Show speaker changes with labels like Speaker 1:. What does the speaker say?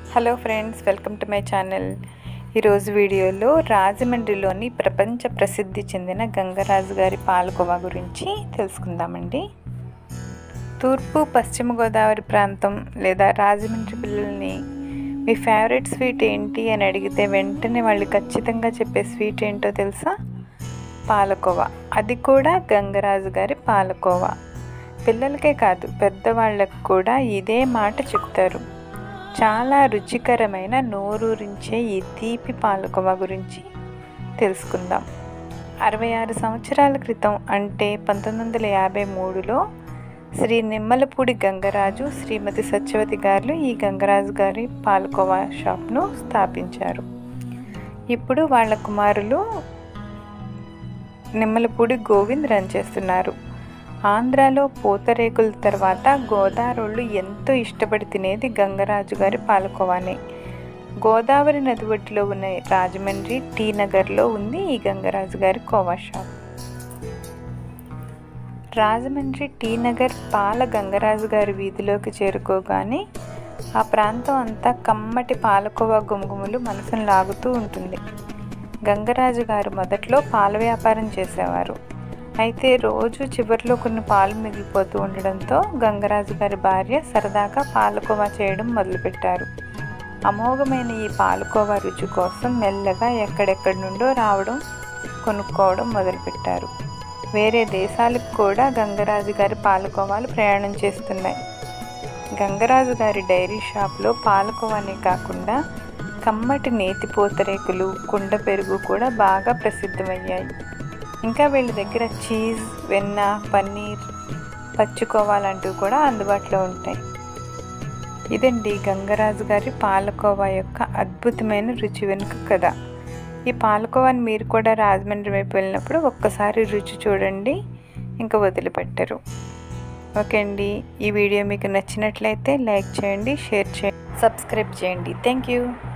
Speaker 1: hello friends welcome to my channel ఈరోజు వీడియోలో రాజమండ్రిలోని ప్రపంచ ప్రసిద్ధి చెందిన గంగరాజు గారి పాలకోవా గురించి తెలుసుకుందామండి తూర్పు పశ్చిమ గోదావరి ప్రాంతం లేదా రాజమండ్రి పిల్లల్ని మీ ఫేవరెట్ స్వీట్ ఏంటి అని అడిగితే వెంటనే వాళ్ళు ఖచ్చితంగా చెప్పే స్వీట్ ఏంటో తెలుసా పాలకోవా అది కూడా గంగరాజు గారి పాలకోవా పిల్లలకే కాదు పెద్దవాళ్ళకు కూడా ఇదే మాట చెప్తారు చాలా రుచికరమైన నోరూరించే ఈ తీపి పాలకోవా గురించి తెలుసుకుందాం అరవై ఆరు సంవత్సరాల క్రితం అంటే పంతొమ్మిది వందల యాభై మూడులో శ్రీ నిమ్మలపూడి గంగరాజు శ్రీమతి సత్యవతి గారు ఈ గంగరాజు గారి పాలకోవా షాప్ను స్థాపించారు ఇప్పుడు వాళ్ళ కుమారులు నిమ్మలపూడి గోవింద్ రన్ చేస్తున్నారు ఆంధ్రాలో పూతరేకుల తర్వాత గోదావరోళ్ళు ఎంతో ఇష్టపడి తినేది గంగరాజు గారి పాలకోవానే గోదావరి నది ఒడ్డులో ఉన్న రాజమండ్రి టీ నగర్లో ఉంది ఈ గంగరాజు గారి కోవా షాప్ రాజమండ్రి టీ నగర్ పాల గంగరాజు గారి వీధిలోకి చేరుకోగానే ఆ ప్రాంతం అంతా కమ్మటి పాలకోవా గుమగుములు మనసును లాగుతూ ఉంటుంది గంగరాజు గారు మొదట్లో పాల వ్యాపారం చేసేవారు అయితే రోజు చివరిలో కొన్ని పాలు మిగిలిపోతూ ఉండడంతో గంగరాజు గారి భార్య సరదాగా పాలకోవా చేయడం మొదలుపెట్టారు అమోఘమైన ఈ పాలకోవా రుచి కోసం మెల్లగా ఎక్కడెక్కడి నుండో రావడం కొనుక్కోవడం మొదలుపెట్టారు వేరే దేశాలకు కూడా గంగరాజు గారి పాలకోవాలు ప్రయాణం చేస్తున్నాయి గంగరాజు గారి డైరీ షాప్లో పాలకోవానే కాకుండా కమ్మటి నేతి పూతరేకులు కుండ పెరుగు కూడా బాగా ప్రసిద్ధమయ్యాయి ఇంకా వీళ్ళ దగ్గర చీజ్ వెన్న పన్నీర్ పచ్చుకోవా లాంటివి కూడా అందుబాటులో ఉంటాయి ఇదండి గంగరాజు గారి పాలకోవా యొక్క అద్భుతమైన రుచి వెనుక కథ ఈ పాలకోవాని మీరు కూడా రాజమండ్రి వైపు వెళ్ళినప్పుడు ఒక్కసారి రుచి చూడండి ఇంకా వదిలిపెట్టరు ఓకే అండి ఈ వీడియో మీకు నచ్చినట్లయితే లైక్ చేయండి షేర్ చేయండి సబ్స్క్రైబ్ చేయండి థ్యాంక్ యూ